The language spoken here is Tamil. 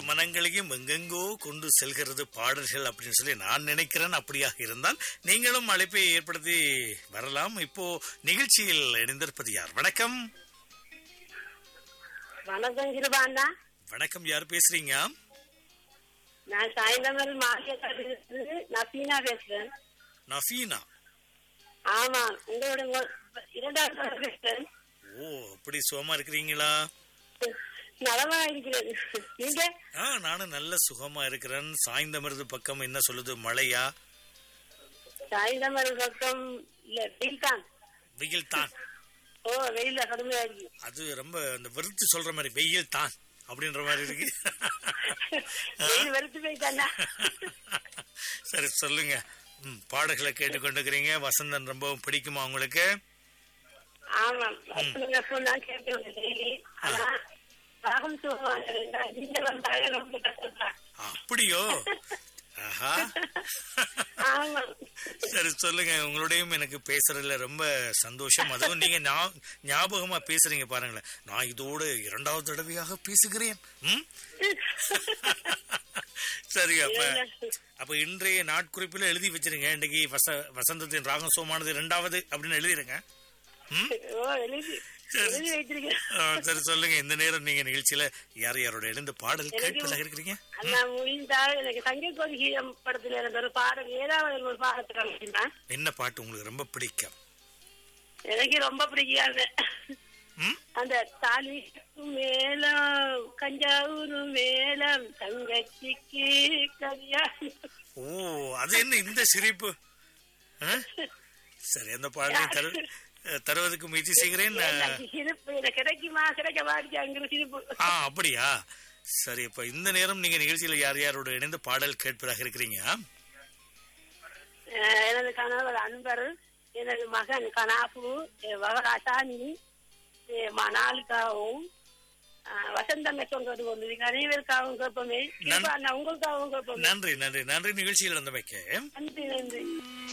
மனங்களையும் எங்கெங்கோ கொண்டு செல்கிறது பாடல்கள் அப்படின்னு சொல்லி நான் நினைக்கிறேன் அப்படியாக இருந்தால் நீங்களும் அழைப்பை ஏற்படுத்தி வரலாம் இப்போ நிகழ்ச்சியில் இணைந்திருப்பது யார் வணக்கம் வணக்கம் கிருபாண்ணா வணக்கம் யார் பேசுறீங்க நான் சாயந்தரம் மார்க்கெட் நசீனா பேசுறேன் நஃபீனா ஆமா உங்களோட மொ- இரண்டாவது தடவை பேசுறேன் ஓ அப்படி சுகமா இருக்கிறீங்களா நலமா இருக்கிறேன் நீங்க ஆ நானும் நல்ல சுகமா இருக்கிறேன் சாய்ந்தமருது பக்கம் என்ன சொல்லுது மழையா சாயந்தரம் பக்கம் இல்ல வெயில் தான் வெயில் தான் ஓ வெயில்ல கடுமையா இருக்கு அது ரொம்ப அந்த வெறுத்து சொல்ற மாதிரி வெயில் தான் அப்படின்ற மாதிரி இருக்கு வெயில் வெறுத்து போயிட்டாண்ணா சரி சொல்லுங்க ம், பாடல்களை கேட்டுக்கொண்டிருக்கிறீங்க வசந்தன் ரொம்பவும் பிடிக்குமா உங்களுக்கு ஆமா வசனங்க சொன்னா கேட்கணும் டெய்லி ஆனா ராகம் சொல்லுவாங்க நீங்க வந்தாங்க ரொம்ப கஷ்டம்தான் அப்படியோ ஆஹா ஆமா சரி சொல்லுங்க உங்களோடையும் எனக்கு பேசுறதுல ரொம்ப சந்தோஷம் அதுவும் நீங்க ஞா- ஞாபகமா பேசுறீங்க பாருங்களேன் நான் இதோடு இரண்டாவது தடவையாக பேசுகிறேன் ம்? சரி அப்ப அப்ப இன்றைய நாட்குறிப்பில் எழுதி வச்சிருங்க இன்னைக்கு வச வசந்தத்தின் ராகம் சோமானது இரண்டாவது அப்படின்னு எழுதிருங்க ம்? ஓ எழுதி எழுதி வைத்திருக்கேன் ஆ, சரி சொல்லுங்க இந்த நேரம் நீங்க நிகழ்ச்சியில யார் யாரோட எழுந்து பாடல் கேட்பதாக இருக்கிறீங்க அண்ணா முடிந்தால் எனக்கு சங்க கோரிக்கை படத்துல இருந்த ஒரு பாடல் ஏதாவது ஒரு பாடத்தில் அமைச்சுன்னா என்ன பாட்டு உங்களுக்கு ரொம்ப பிடிக்கும் எனக்கு ரொம்ப பிடிக்காது ம்? அந்த தாலி மேலம் கஞ்சாவூர் மேலம் தங்கச்சிக்கு கல்யாணம் ஓ அது என்ன இந்த சிரிப்பு ஆ? சரி அந்த பாடலை தரு தருவதற்கு முயற்சி செய்கிறேன் எனக்கு சிரிப்பு எனக்கு கிடைக்குமா கிடைக்க மாட்டேங்க அங்கிற சிரிப்பு ஆ அப்படியா சரி இப்ப இந்த நேரம் நீங்க நிகழ்ச்சியில யார் யாரோட இணைந்து பாடல் கேட்பதாக இருக்கிறீங்க அஹ் எனது கணவர் அன்பர் எனது மகன் கனாபு என் மகள் அசானி என் மணாலுக்காகவும் அஹ் வசந்தம் சொல்றது ஒன்று அனைவருக்காகவும் கேட்போமே நன்- அண்ணா உங்களுக்காகவும் கேட்போமே நன்றி நன்றி நன்றி நிகழ்ச்சியில் இருந்தமைக்கு நன்றி நன்றி